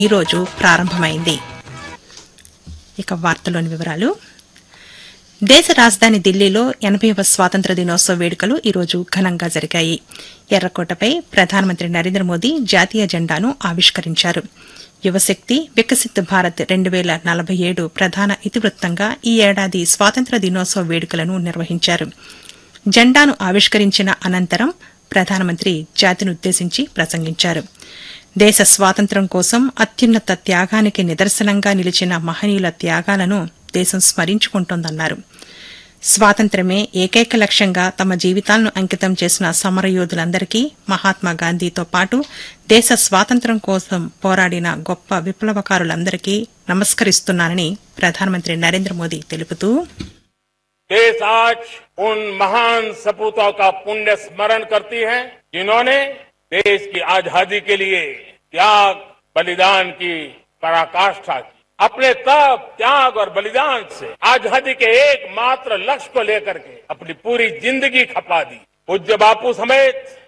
ఈరోజు ప్రారంభమైంది ఇక వార్తలోని వివరాలు దేశ రాజధాని ఢిల్లీలో ఎనభైవ స్వాతంత్ర దినోత్సవ వేడుకలు ఈరోజు ఘనంగా జరిగాయి ఎర్రకోటపై ప్రధానమంత్రి నరేంద్ర మోదీ జాతీయ జెండాను ఆవిష్కరించారు యువశక్తి వికసిత్ భారత్ రెండు వేల నలభై ఏడు ప్రధాన ఇతివృత్తంగా ఈ ఏడాది స్వాతంత్ర దినోత్సవ వేడుకలను నిర్వహించారు జెండాను ఆవిష్కరించిన అనంతరం ప్రధానమంత్రి జాతినుద్దేశించి ప్రసంగించారు దేశ స్వాతంత్ర్యం కోసం అత్యున్నత త్యాగానికి నిదర్శనంగా నిలిచిన మహనీయుల త్యాగాలను దేశం స్మరించుకుంటోందన్నారు స్వాతంత్ర్యమే ఏకైక లక్ష్యంగా తమ జీవితాలను అంకితం చేసిన సమరయోధులందరికీ మహాత్మా గాంధీతో పాటు దేశ స్వాతంత్ర్యం కోసం పోరాడిన గొప్ప విప్లవకారులందరికీ నమస్కరిస్తున్నానని ప్రధానమంత్రి నరేంద్ర మోదీ తెలుపుతూ देश आज उन महान सपूतों का पुण्य स्मरण करती है जिन्होंने देश की आजादी के लिए त्याग बलिदान की पराकाष्ठा की अपने तप त्याग और बलिदान से आजादी के एकमात्र लक्ष्य को लेकर के अपनी पूरी जिंदगी खपा दी पूज्य बापू समेत